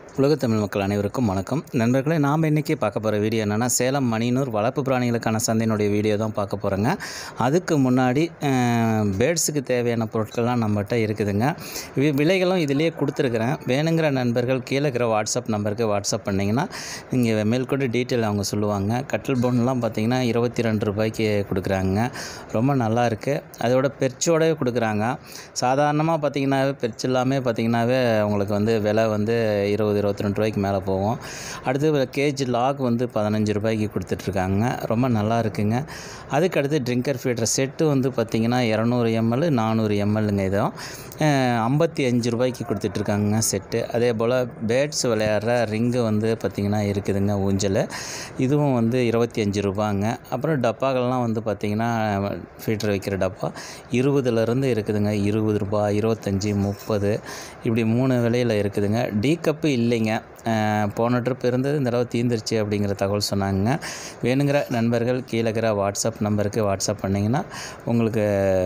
உலகத் தமிழ் மக்கள் அனைவருக்கும் வணக்கம் நண்பர்களே நாம் இன்றைக்கி பார்க்க போகிற வீடியோ என்னென்னா சேலம் மணினூர் வளர்ப்பு பிராணிகளுக்கான சந்தையினுடைய வீடியோ தான் பார்க்க போகிறோங்க அதுக்கு முன்னாடி பேர்ட்ஸுக்கு தேவையான பொருட்கள்லாம் நம்மகிட்ட இருக்குதுங்க வி- விலைகளும் இதிலேயே கொடுத்துருக்குறேன் வேணுங்கிற நண்பர்கள் கீழே இருக்கிற வாட்ஸ்அப் நம்பருக்கு வாட்ஸ்அப் பண்ணிங்கன்னா இங்கே மேல்கொண்டு டீட்டெயில் அவங்க சொல்லுவாங்க கட்டில் போன்லாம் பார்த்தீங்கன்னா இருபத்தி ரெண்டு ரூபாய்க்கு கொடுக்குறாங்க ரொம்ப நல்லா இருக்குது அதோட பெர்ச்சோடவே கொடுக்குறாங்க சாதாரணமாக பார்த்தீங்கன்னாவே பெர்ச் எல்லாமே பார்த்தீங்கன்னாவே உங்களுக்கு வந்து விலை வந்து இருபது இருபத்தி ரெண்டு ரூபாய்க்கு மேலே போகும் அடுத்து கேஜி லாக் வந்து பதினஞ்சு ரூபாய்க்கு கொடுத்துட்ருக்காங்க ரொம்ப நல்லா இருக்குங்க அதுக்கு அடுத்து ட்ரிங்கர் ஃபீடர் செட்டு வந்து பார்த்திங்கன்னா இரநூறு எம்எல் நானூறு எம்எல்ங்க இதுவும் ஐம்பத்தி அஞ்சு ரூபாய்க்கு கொடுத்துட்ருக்காங்க செட்டு அதே போல் பேட்ஸ் விளையாடுற ரிங்கு வந்து பார்த்திங்கன்னா இருக்குதுங்க ஊஞ்சல் இதுவும் வந்து இருபத்தி அஞ்சு ரூபாங்க அப்புறம் டப்பாக்கள்லாம் வந்து பார்த்திங்கன்னா ஃபீட்டர் வைக்கிற டப்பா இருபதுலேருந்து இருக்குதுங்க இருபது ரூபா இருபத்தஞ்சி முப்பது இப்படி மூணு விலையில் இருக்குதுங்க டீ கப்பு இல்லைங்க அஹ் போன ட்ரிப் இருந்தது இந்த தடவை தீந்துருச்சு அப்படிங்கிற தகவல் சொன்னாங்க வேணுங்கிற நண்பர்கள் கீழே இருக்கிற வாட்ஸ்அப் நம்பருக்கு வாட்ஸ்அப் பண்ணிங்கன்னா உங்களுக்கு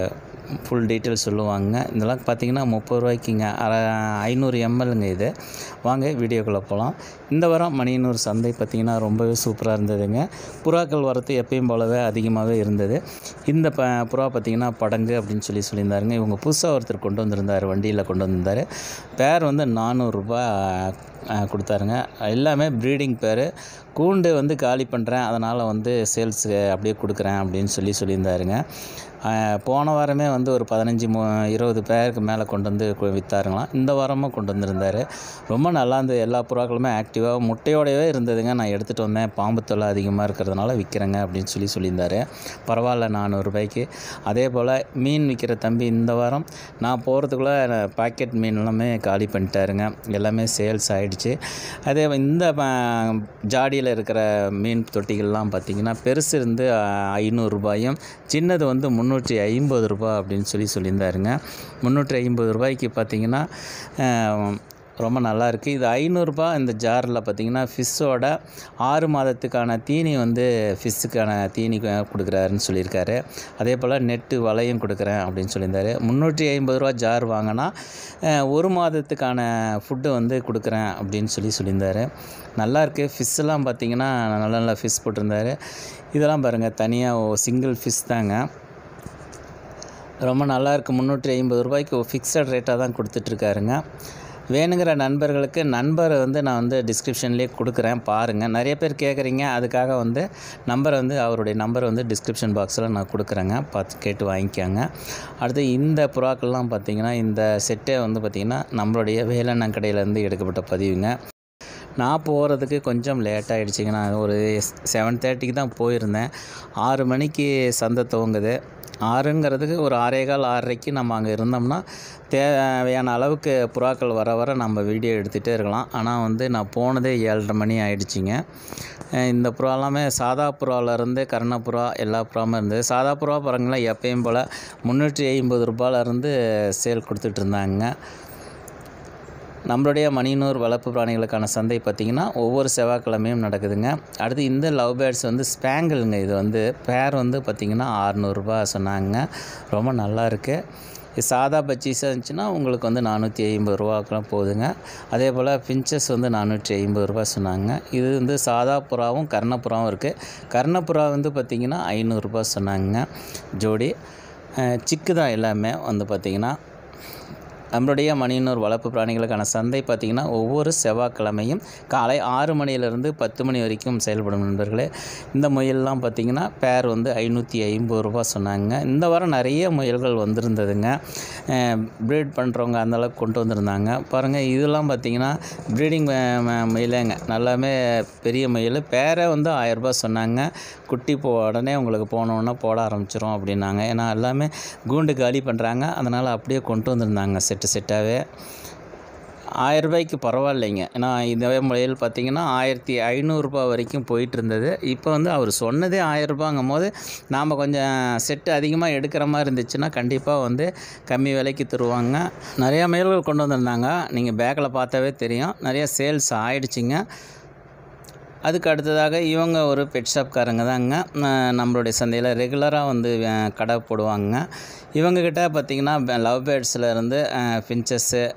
ஃபுல் டீட்டெயில் சொல்லுவாங்க இதெல்லாம் பார்த்தீங்கன்னா முப்பது ரூபாய்க்குங்க அரை ஐநூறு எம்எல்ங்க இது வாங்க வீடியோக்குள்ளே போகலாம் இந்த வாரம் மணியனூர் சந்தை பார்த்திங்கன்னா ரொம்பவே சூப்பராக இருந்ததுங்க புறாக்கள் வரத்து எப்பயும் போலவே அதிகமாகவே இருந்தது இந்த ப புறா பார்த்திங்கன்னா படங்கு அப்படின்னு சொல்லி சொல்லியிருந்தாருங்க இவங்க புதுசாக ஒருத்தர் கொண்டு வந்திருந்தார் வண்டியில் கொண்டு வந்திருந்தார் பேர் வந்து நானூறுரூபா கொடுத்தாருங்க எல்லாமே ப்ரீடிங் பேர் கூண்டு வந்து காலி பண்ணுறேன் அதனால் வந்து சேல்ஸுக்கு அப்படியே கொடுக்குறேன் அப்படின்னு சொல்லி சொல்லியிருந்தாருங்க அஹ் போன வாரமே வந்து ஒரு பதினஞ்சு மு இருபது பேருக்கு மேலே கொண்டு வந்து கு- வித்தாருங்களாம் இந்த வாரமும் கொண்டு வந்திருந்தார் ரொம்ப நல்லா இருந்தது எல்லா புறாக்களுமே ஆக்டிவாக முட்டையோடவே இருந்ததுங்க நான் எடுத்துகிட்டு வந்தேன் பாம்பு தொல்லை அதிகமாக இருக்கிறதுனால விற்கிறேங்க அப்படின்னு சொல்லி சொல்லியிருந்தாரு பரவாயில்ல நானூறு ரூபாய்க்கு அதே போல் மீன் விற்கிற தம்பி இந்த வாரம் நான் போகிறதுக்குள்ளே பாக்கெட் மீன் எல்லாமே காலி பண்ணிட்டாருங்க எல்லாமே சேல்ஸ் ஆயிடுச்சு அதே இந்த ப- ஜாடியில் இருக்கிற மீன் தொட்டிகள்லாம் பார்த்திங்கன்னா பெருசு இருந்து ஐநூறுரூபாயும் சின்னது வந்து முந்நூற்றி ஐம்பது ரூபாய் அப்படின்னு சொல்லி சொல்லியிருந்தாருங்க முந்நூற்றி ஐம்பது ரூபாய்க்கு பார்த்தீங்கன்னா அஹ், ரொம்ப நல்லா இருக்குது இது ஐநூறுரூபா இந்த ஜாரில் பார்த்தீங்கன்னா ஃபிஷ்ஷோட ஆறு மாதத்துக்கான தீனி வந்து ஃபிஷ்ஷுக்கான தீனி கு- கொடுக்குறாருன்னு சொல்லியிருக்காரு அதே போல் நெட்டு வலையும் கொடுக்குறேன் அப்படின்னு சொல்லியிருந்தாரு முந்நூற்றி ஐம்பது ரூபா ஜார் வாங்கினா அஹ், ஒரு மாதத்துக்கான ஃபுட்டு வந்து கொடுக்குறேன் அப்படின்னு சொல்லி சொல்லியிருந்தாரு நல்லா இருக்குது ஃபிஷ்ஷெல்லாம் பார்த்தீங்கன்னா நல்ல நல்ல ஃபிஷ் போட்டிருந்தாரு இதெல்லாம் பாருங்கள் தனியாக சிங்கிள் ஃபிஷ் தாங்க ரொம்ப நல்லா இருக்குது முந்நூற்றி ஐம்பது ரூபாய்க்கு ஃபிக்ஸட் ரேட்டாக தான் கொடுத்துட்ருக்காருங்க வேணுங்கிற நண்பர்களுக்கு நண்பரை வந்து நான் வந்து டிஸ்கிரிப்ஷன்லேயே கொடுக்குறேன் பாருங்கள் நிறைய பேர் கேட்குறீங்க அதுக்காக வந்து நம்பரை வந்து அவருடைய நம்பரை வந்து டிஸ்கிரிப்ஷன் பாக்ஸில் நான் கொடுக்குறேங்க பார்த்து கேட்டு வாங்கிக்கோங்க அடுத்து இந்த புறாக்கள்லாம் பார்த்தீங்கன்னா இந்த செட்டே வந்து பார்த்திங்கன்னா நம்மளுடைய வேலண்ணன் கடையிலேருந்து எடுக்கப்பட்ட பதிவுங்க நான் போகிறதுக்கு கொஞ்சம் லேட் ஆகிடுச்சிங்க நான் ஒரு செவன் தேர்ட்டிக்கு தான் போயிருந்தேன் ஆறு மணிக்கு சந்தை துவங்குது ஆறுங்கிறதுக்கு ஒரு ஆறே கால் ஆறரைக்கு நம்ம அங்கே இருந்தோம்னா தேவையான அளவுக்கு புறாக்கள் வர வர நம்ம வீடியோ எடுத்துகிட்டே இருக்கலாம் ஆனால் வந்து நான் போனதே ஏழரை மணி ஆயிடுச்சிங்க அஹ் இந்த புறா எல்லாமே சாதா புறாவிலேருந்து கர்ணப்புறா எல்லா புறாவும் இருந்தது சாதா புறா பாருங்களேன் எப்பயும் போல் முந்நூற்றி ஐம்பது ரூபாயிலேருந்து சேல் கொடுத்துட்டு இருந்தாங்க நம்மளுடைய மணினூர் வளர்ப்பு பிராணிகளுக்கான சந்தை பார்த்திங்கன்னா ஒவ்வொரு செவ்வாய்க்கிழமையும் நடக்குதுங்க அடுத்து இந்த லவ் பேர்ட்ஸ் வந்து ஸ்பேங்கிள்ங்க இது வந்து பேர் வந்து பார்த்திங்கன்னா ஆறுநூறுபா சொன்னாங்க ரொம்ப நல்லா இருக்குது இது சாதா பச்சீஸாக இருந்துச்சுன்னா உங்களுக்கு வந்து நானூற்றி ஐம்பது ரூபாக்கெலாம் போகுதுங்க அதே போல் பிஞ்சஸ் வந்து நானூற்றி ஐம்பது ரூபா சொன்னாங்க இது வந்து சாதா புறாவும் கர்ணப்புறாவும் இருக்குது கர்ணப்புறா வந்து பார்த்திங்கன்னா ஐநூறுரூபா சொன்னாங்க ஜோடி அஹ் சிக்கு தான் எல்லாமே வந்து பார்த்திங்கன்னா நம்மளுடைய மணியனூர் வளர்ப்பு பிராணிகளுக்கான சந்தை பார்த்திங்கன்னா ஒவ்வொரு செவ்வாய்க்கிழமையும் காலை ஆறு மணியிலிருந்து பத்து மணி வரைக்கும் செயல்படும் நண்பர்களே இந்த முயல்லாம் பார்த்திங்கன்னா பேர் வந்து ஐநூற்றி ஐம்பது ரூபா சொன்னாங்க இந்த வாரம் நிறைய முயல்கள் வந்திருந்ததுங்க ப்ரீட் பண்ணுறவங்க அந்தளவுக்கு கொண்டு வந்திருந்தாங்க பாருங்கள் இதெல்லாம் பார்த்திங்கன்னா ப்ரீடிங் முயலேங்க நல்லாமே பெரிய முயல் பேரே வந்து ஆயரூபா சொன்னாங்க குட்டி போ உடனே உங்களுக்கு போனோன்னே போட ஆரம்பிச்சிரும் அப்படின்னாங்க ஏன்னா எல்லாமே கூண்டு காலி பண்ணுறாங்க அதனால் அப்படியே கொண்டு வந்திருந்தாங்க செட்டு செட்டாகவே ஆயிரம் ரூபாய்க்கு பரவாயில்லைங்க ஏன்னா இந்த முறையில் பார்த்தீங்கன்னா ஆயிரத்தி ஐநூறுரூபா வரைக்கும் போயிட்டு இருந்தது இப்போ வந்து அவர் சொன்னதே ஆயிரம் ரூபாங்கும் போது நாம் கொஞ்சம் செட்டு அதிகமாக எடுக்கிற மாதிரி இருந்துச்சுன்னா கண்டிப்பாக வந்து கம்மி விலைக்கு தருவாங்க நிறையா முயல்கள் கொண்டு வந்திருந்தாங்க நீங்கள் பேக்கில் பார்த்தாவே தெரியும் நிறைய சேல்ஸ் ஆயிடுச்சுங்க அதுக்கு அடுத்ததாக இவங்க ஒரு பெட் ஷாப்காரங்க தாங்க அஹ் நம்மளுடைய சந்தையில் ரெகுலராக வந்து அஹ், கடை போடுவாங்க இவங்கக்கிட்ட பார்த்திங்கன்னா லவ் பேர்ட்ஸில் இருந்து ஃபின்ச்சஸ்ஸு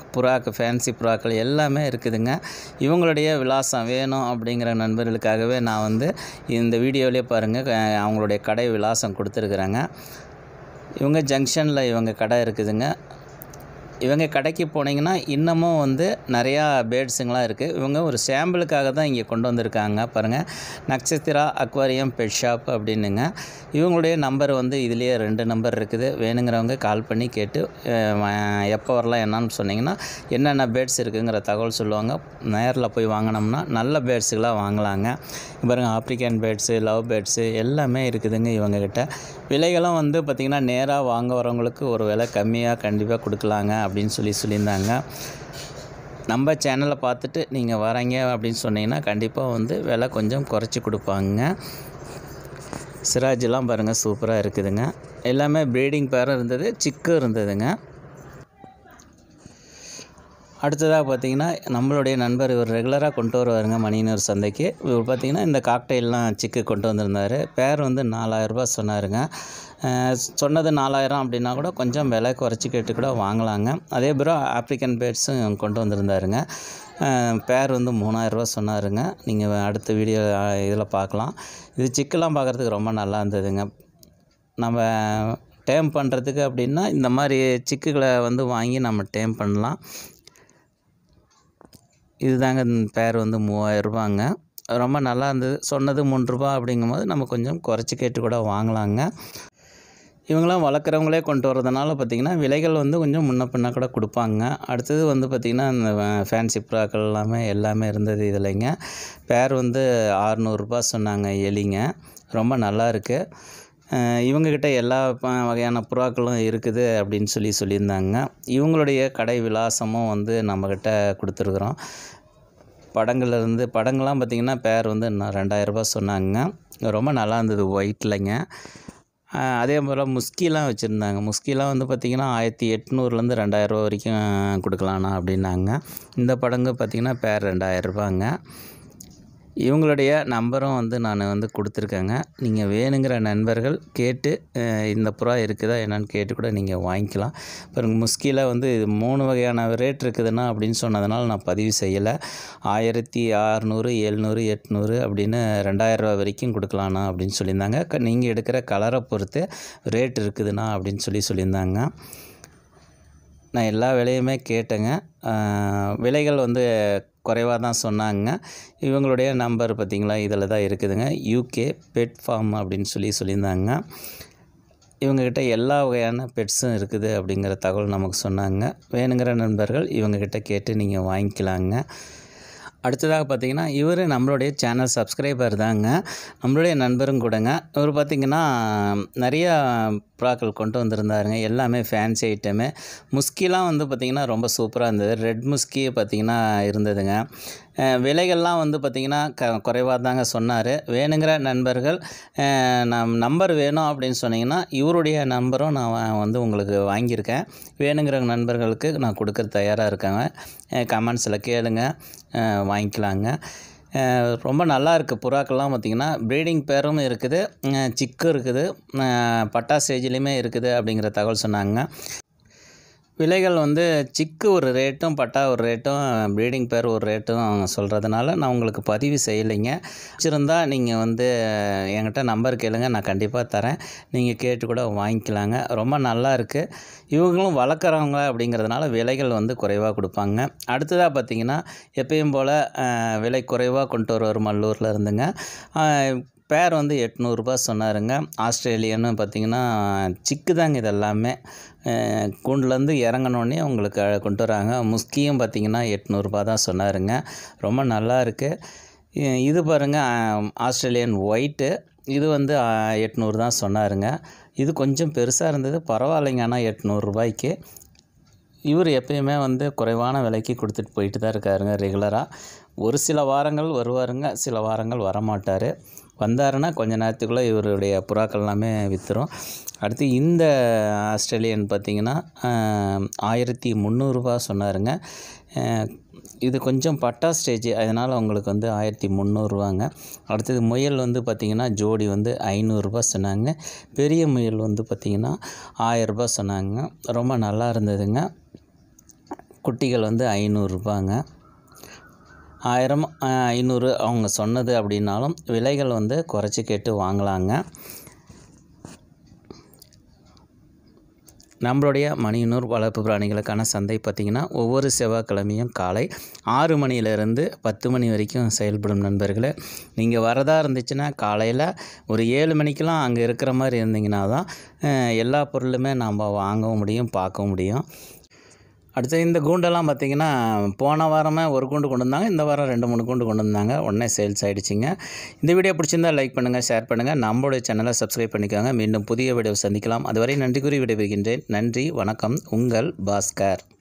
புறாக்கள் ஃபேன்சி புறாக்கள் எல்லாமே இருக்குதுங்க இவங்களுடைய விலாசம் வேணும் அப்படிங்கிற நண்பர்களுக்காகவே நான் வந்து இந்த வீடியோவிலே பாருங்கள் அவங்களுடைய கடை விலாசம் கொடுத்துருக்குறேங்க இவங்க ஜங்ஷனில் இவங்க கடை இருக்குதுங்க இவங்க கடைக்கு போனீங்கன்னா இன்னமும் வந்து நிறையா பேர்ட்ஸுங்களாம் இருக்குது இவங்க ஒரு சாம்பிளுக்காக தான் இங்கே கொண்டு வந்திருக்காங்க பாருங்கள் நட்சத்திரா அக்வாரியம் பெட் ஷாப் அப்படின்னுங்க இவங்களுடைய நம்பர் வந்து இதுலேயே ரெண்டு நம்பர் இருக்குது வேணுங்கிறவங்க கால் பண்ணி கேட்டு அஹ், எப்போ வரலாம் என்னன்னு சொன்னீங்கன்னா என்னென்ன பேர்ட்ஸ் இருக்குங்கிற தகவல் சொல்லுவாங்க நேரில் போய் வாங்கினோம்னா நல்ல பேர்ட்ஸுகளாக வாங்கலாங்க பாருங்கள் ஆப்ரிக்கன் பேர்ட்ஸு லவ் பேர்ட்ஸு எல்லாமே இருக்குதுங்க இவங்கக்கிட்ட விலைகளும் வந்து பார்த்திங்கன்னா நேராக வாங்க வரவங்களுக்கு ஒரு விலை கம்மியாக கண்டிப்பாக கொடுக்கலாங்க அப்படின்னு சொல்லி சொல்லியிருந்தாங்க நம்ம சேனலை பார்த்துட்டு நீங்கள் வரீங்க அப்படின்னு சொன்னீங்கன்னா கண்டிப்பாக வந்து விலை கொஞ்சம் குறைச்சி கொடுப்பாங்க சிராஜெலாம் பாருங்கள் சூப்பராக இருக்குதுங்க எல்லாமே ப்ரீடிங் பேரும் இருந்தது சிக்கும் இருந்ததுங்க அடுத்ததாக பார்த்தீங்கன்னா நம்மளுடைய நண்பர் இவர் ரெகுலராக கொண்டு வருவாருங்க மணியனூர் சந்தைக்கு இவர் பார்த்தீங்கன்னா இந்த காக்டெயில்லாம் சிக்கு கொண்டு வந்திருந்தார் பேர் வந்து நாலாயிரரூபா சொன்னாருங்க அஹ் சொன்னது நாலாயிரம் அப்படின்னா கூட கொஞ்சம் விலை குறைச்சி கேட்டு கூட வாங்கலாங்க அதே பிறகு ஆப்ரிக்கன் பேர்ட்ஸும் கொண்டு வந்திருந்தாருங்க அஹ் பேர் வந்து மூணாயிரரூபா சொன்னாருங்க நீங்கள் அடுத்த வீடியோ இதில் பார்க்கலாம் இது சிக்கெல்லாம் பார்க்குறதுக்கு ரொம்ப நல்லா இருந்ததுங்க நம்ம டேம் பண்ணுறதுக்கு அப்படின்னா இந்த மாதிரி சிக்குகளை வந்து வாங்கி நம்ம டேம் பண்ணலாம் இதுதாங்க இந்த பேர் வந்து மூவாயிரரூபாங்க ரொம்ப நல்லா இருந்தது சொன்னது மூணு ரூபா அப்படிங்கும்போது நம்ம கொஞ்சம் குறைச்சி கேட்டு கூட வாங்கலாங்க இவங்களாம் வளர்க்குறவங்களே கொண்டு வரதுனால பார்த்திங்கன்னா விலைகள் வந்து கொஞ்சம் முன்ன பின்ன கூட கொடுப்பாங்க அடுத்தது வந்து பார்த்திங்கன்னா இந்த ஃபேன்சி புறாக்கள் எல்லாமே எல்லாமே இருந்தது இதுலைங்க பேர் வந்து ஆறுநூறுபா சொன்னாங்க எலிங்க ரொம்ப நல்லா இருக்குது அஹ் இவங்கக்கிட்ட எல்லா ப- வகையான புறாக்களும் இருக்குது அப்படின்னு சொல்லி சொல்லியிருந்தாங்க இவங்களுடைய கடை விலாசமும் வந்து நம்மக்கிட்ட கொடுத்துருக்குறோம் படங்கள்ல இருந்து படங்கள்லாம் பார்த்திங்கன்னா பேர் வந்து நான் ரெண்டாயிரரூபா சொன்னாங்க ரொம்ப நல்லா இருந்தது ஒயிட்லைங்க அதே போல் முஸ்கிலாம் வச்சுருந்தாங்க முஸ்கிலாம் வந்து பார்த்திங்கன்னா ஆயிரத்தி எட்நூறுலேருந்து ரெண்டாயிரரூபா வரைக்கும் கொடுக்கலாண்ணா அப்படின்னாங்க இந்த படங்கு பார்த்திங்கன்னா பேர் ரெண்டாயிரரூபாங்க இவங்களுடைய நம்பரும் வந்து நான் வந்து கொடுத்துருக்கேங்க நீங்கள் வேணுங்கிற நண்பர்கள் கேட்டு அஹ், இந்த புறா இருக்குதா என்னன்னு கேட்டு கூட நீங்கள் வாங்கிக்கலாம் பாருங்க முஸ்கியில் வந்து இது மூணு வகையான ரேட் இருக்குதுன்னா அப்படின்னு சொன்னதுனால நான் பதிவு செய்யலை ஆயிரத்தி அறநூறு எழுநூறு எட்நூறு அப்படின்னு ரெண்டாயிரம் ரூபா வரைக்கும் கொடுக்கலாண்ணா அப்படின்னு சொல்லியிருந்தாங்க க- நீங்கள் எடுக்கிற கலரை பொறுத்து ரேட் இருக்குதுண்ணா அப்படின்னு சொல்லி சொல்லியிருந்தாங்க நான் எல்லா விலையுமே கேட்டேங்க ஆஹ் விலைகள் வந்து குறைவாக தான் சொன்னாங்க இவங்களுடைய நம்பர் பார்த்திங்களா இதில் தான் இருக்குதுங்க யூகே பெட் ஃபார்ம் அப்படின்னு சொல்லி சொல்லியிருந்தாங்க இவங்கக்கிட்ட எல்லா வகையான பெட்ஸும் இருக்குது அப்படிங்கிற தகவல் நமக்கு சொன்னாங்க வேணுங்கிற நண்பர்கள் இவங்கக்கிட்ட கேட்டு நீங்கள் வாங்கிக்கலாங்க அடுத்ததாக பார்த்தீங்கன்னா இவர் நம்மளுடைய சேனல் சப்ஸ்கிரைபர் தாங்க நம்மளுடைய நண்பரும் கூடங்க இவர் பார்த்திங்கன்னா நிறையா புறாக்கள் கொண்டு வந்திருந்தாருங்க எல்லாமே ஃபேன்சி ஐட்டமு முஸ்கிலாம் வந்து பார்த்திங்கன்னா ரொம்ப சூப்பராக இருந்தது ரெட் முஸ்கி பார்த்திங்கன்னா இருந்ததுங்க அஹ் விலைகள்லாம் வந்து பார்த்திங்கன்னா க குறைவாக தாங்க சொன்னார் வேணுங்கிற நண்பர்கள் அஹ் நம் நம்பர் வேணும் அப்படின்னு சொன்னீங்கன்னா இவருடைய நம்பரும் நான் வா- வந்து உங்களுக்கு வாங்கியிருக்கேன் வேணுங்கிற நண்பர்களுக்கு நான் கொடுக்க தயாராக இருக்கேங்க கமெண்ட்ஸில் கேளுங்க அஹ் வாங்கிக்கலாங்க அஹ் ரொம்ப நல்லா இருக்குது புறாக்கள்லாம் பார்த்திங்கன்னா ப்ரீடிங் பேரும் இருக்குது அஹ் சிக்கு இருக்குது அஹ் பட்டா ஸ்டேஜ்லேயுமே இருக்குது அப்படிங்கிற தகவல் சொன்னாங்க விலைகள் வந்து சிக்கு ஒரு ரேட்டும் பட்டா ஒரு ரேட்டும் ப்ரீடிங் பேர் ஒரு ரேட்டும் சொல்கிறதுனால நான் உங்களுக்கு பதிவு செய்யலைங்க வச்சுருந்தா நீங்கள் வந்து என்கிட்ட நம்பர் கேளுங்க நான் கண்டிப்பாக தரேன் நீங்கள் கேட்டு கூட வாங்கிக்கலாங்க ரொம்ப நல்லா இருக்குது இவங்களும் வளர்க்குறவங்க அப்படிங்கிறதுனால விலைகள் வந்து குறைவாக கொடுப்பாங்க அடுத்ததாக பார்த்தீங்கன்னா எப்பயும் போல் விலை குறைவாக கொண்டு வருவார் மல்லூரில் இருந்துங்க அஹ், பேர் வந்து எட்நூறுபா சொன்னாருங்க ஆஸ்திரேலியன்னு பார்த்தீங்கன்னா சிக்கு தாங்க இது எல்லாமே அஹ் கூண்டுலேருந்து இறங்கினோடனே உங்களுக்கு அழ- கொண்டு வராங்க முஸ்கியும் பார்த்தீங்கன்னா எட்நூறுபா தான் சொன்னாருங்க ரொம்ப நல்லா இருக்குது இது பாருங்கள் ஆஸ்திரேலியன் ஒயிட்டு இது வந்து அஹ், எட்நூறு தான் சொன்னாருங்க இது கொஞ்சம் பெருசாக இருந்தது பரவாயில்லைங்க ஆனால் எட்நூறுரூபாய்க்கு இவர் எப்பயுமே வந்து குறைவான விலைக்கு கொடுத்துட்டு போயிட்டு தான் இருக்காருங்க ரெகுலராக ஒரு சில வாரங்கள் வருவாருங்க சில வாரங்கள் வரமாட்டார் வந்தாருன்னா கொஞ்ச நேரத்துக்குள்ளே இவருடைய புறாக்கள் எல்லாமே விற்றுரும் அடுத்து இந்த ஆஸ்திரேலியன் பார்த்திங்கன்னா ஆயிரத்தி முந்நூறுரூபா சொன்னாருங்க அஹ், இது கொஞ்சம் பட்டா ஸ்டேஜ் அதனால் உங்களுக்கு வந்து ஆயிரத்தி முந்நூறுரூவாங்க அடுத்தது முயல் வந்து பார்த்திங்கன்னா ஜோடி வந்து ஐநூறுரூபா சொன்னாங்க பெரிய முயல் வந்து பார்த்திங்கன்னா ஆயரூபா சொன்னாங்க ரொம்ப நல்லா இருந்ததுங்க குட்டிகள் வந்து ஐநூறுரூபாங்க ஆயிரம் அஹ், ஐநூறு அவங்க சொன்னது அப்படின்னாலும் விலைகள் வந்து குறைச்சி கேட்டு வாங்கலாங்க நம்மளுடைய மணியனூர் வளர்ப்பு பிராணிகளுக்கான சந்தை பார்த்திங்கன்னா ஒவ்வொரு செவ்வாய்க்கிழமையும் காலை ஆறு மணியிலேருந்து பத்து மணி வரைக்கும் செயல்படும் நண்பர்களே நீங்கள் வரதா இருந்துச்சுன்னா காலையில் ஒரு ஏழு மணிக்கெலாம் அங்கே இருக்கிற மாதிரி இருந்தீங்கன்னா தான் அஹ், எல்லா பொருளுமே நாம் வாங்கவும் முடியும் பார்க்கவும் முடியும் அடுத்து இந்த கூண்டெல்லாம் பார்த்திங்கன்னா போன வாரமே ஒரு கூண்டு கொண்டு வந்தாங்க இந்த வாரம் ரெண்டு மூணு கூண்டு கொண்டு வந்தாங்க உடனே சேல்ஸ் ஆகிடுச்சிங்க இந்த வீடியோ பிடிச்சிருந்தா லைக் பண்ணுங்கள் ஷேர் பண்ணுங்கள் நம்மளுடைய சேனலை சப்ஸ்கிரைப் பண்ணிக்கோங்க மீண்டும் புதிய வீடியோ சந்திக்கலாம் அதுவரை நன்றி கூறி விடைபெறுகின்றேன் நன்றி வணக்கம் உங்கள் பாஸ்கர்